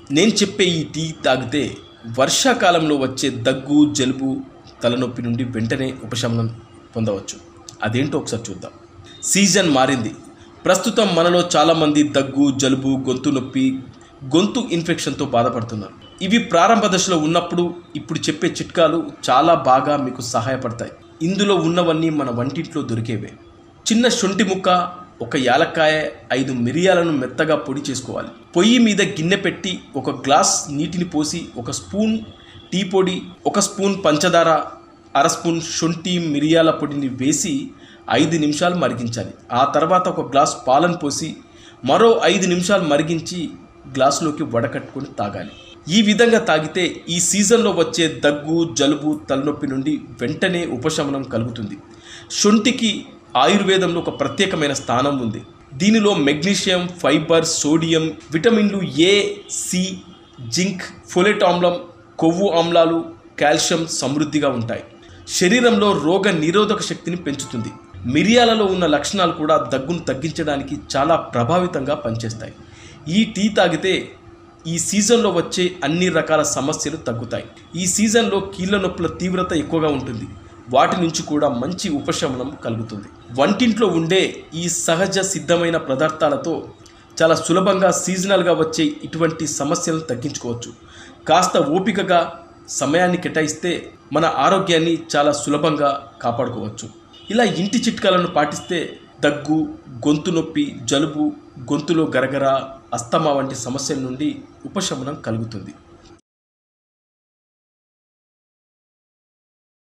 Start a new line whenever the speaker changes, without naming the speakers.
నేను చెప్పే ఈ టీ తాగితే వర్షాకాలంలో వచ్చే దగ్గు జలుబు తలనొప్పి నుండి వెంటనే ఉపశమనం పొందవచ్చు అదేంటో ఒకసారి చూద్దాం సీజన్ మారింది ప్రస్తుతం మనలో చాలామంది దగ్గు జలుబు గొంతు నొప్పి గొంతు ఇన్ఫెక్షన్తో బాధపడుతున్నారు ఇవి ప్రారంభ దశలో ఉన్నప్పుడు ఇప్పుడు చెప్పే చిట్కాలు చాలా బాగా మీకు సహాయపడతాయి ఇందులో ఉన్నవన్నీ మన వంటింట్లో దొరికేవే చిన్న శొంఠి ముక్క ఒక యాలక్కాయ ఐదు మిరియాలను మెత్తగా పొడి చేసుకోవాలి పొయ్యి మీద గిన్నె పెట్టి ఒక గ్లాస్ నీటిని పోసి ఒక స్పూన్ టీ పొడి ఒక స్పూన్ పంచదార అర స్పూన్ శొంఠి మిరియాల పొడిని వేసి ఐదు నిమిషాలు మరిగించాలి ఆ తర్వాత ఒక గ్లాస్ పాలను పోసి మరో ఐదు నిమిషాలు మరిగించి గ్లాసులోకి వడకట్టుకొని తాగాలి ఈ విధంగా తాగితే ఈ సీజన్లో వచ్చే దగ్గు జలుబు తలనొప్పి నుండి వెంటనే ఉపశమనం కలుగుతుంది శొంఠికి ఆయుర్వేదంలో ఒక ప్రత్యేకమైన స్థానం ఉంది దీనిలో మెగ్నీషియం ఫైబర్ సోడియం విటమిన్లు ఏ సి జింక్ ఫోలెట్ ఆమ్లం కొవ్వు ఆమ్లాలు కాల్షియం సమృద్ధిగా ఉంటాయి శరీరంలో రోగ నిరోధక శక్తిని పెంచుతుంది మిరియాలలో ఉన్న లక్షణాలు కూడా దగ్గును తగ్గించడానికి చాలా ప్రభావితంగా పనిచేస్తాయి ఈ టీ తాగితే ఈ సీజన్లో వచ్చే అన్ని రకాల సమస్యలు తగ్గుతాయి ఈ సీజన్లో కీళ్ళ నొప్పుల తీవ్రత ఎక్కువగా ఉంటుంది వాటి నుంచి కూడా మంచి ఉపశమనం కలుగుతుంది వంటింట్లో ఉండే ఈ సహజ సిద్ధమైన పదార్థాలతో చాలా సులభంగా సీజనల్గా వచ్చే ఇటువంటి సమస్యలను తగ్గించుకోవచ్చు కాస్త ఓపికగా సమయాన్ని కేటాయిస్తే మన ఆరోగ్యాన్ని చాలా సులభంగా కాపాడుకోవచ్చు ఇలా ఇంటి చిట్కాలను పాటిస్తే దగ్గు గొంతు నొప్పి జలుబు గొంతులో గరగర అస్తమా వంటి సమస్యల నుండి ఉపశమనం కలుగుతుంది